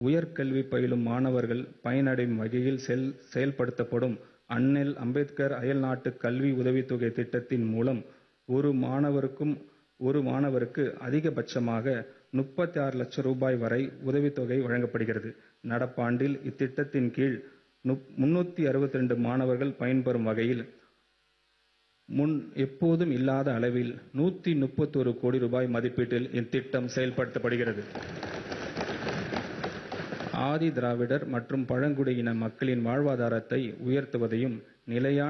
உயர்கல்வி பயிலும் மாணவர்கள் பயனடையும் வகையில் செயல்படுத்தப்படும் அண்ணல் அம்பேத்கர் அயல்நாட்டு கல்வி உதவித்தொகை திட்டத்தின் மூலம் ஒரு மாணவருக்கு அதிகபட்சமாக முப்பத்தாறு லட்சம் ரூபாய் வரை உதவித்தொகை வழங்கப்படுகிறது. நடப்பாண்டில் இத்திட்டத்தின் கீழ் முன்னூற்று அறுபத்திரண்டு மாணவர்கள் பயன்பெறும் வகையில் முன் எப்போதும் இல்லாத அளவில் நூற்று முப்பத்தொரு கோடி ரூபாய் மதிப்பீட்டில் இத்திட்டம் செயல்படுத்தப்படுகிறது. ஆதி திராவிடர் மற்றும் பழங்குடியின மக்களின் வாழ்வாதாரத்தை உயர்த்துவதையும், நிலையான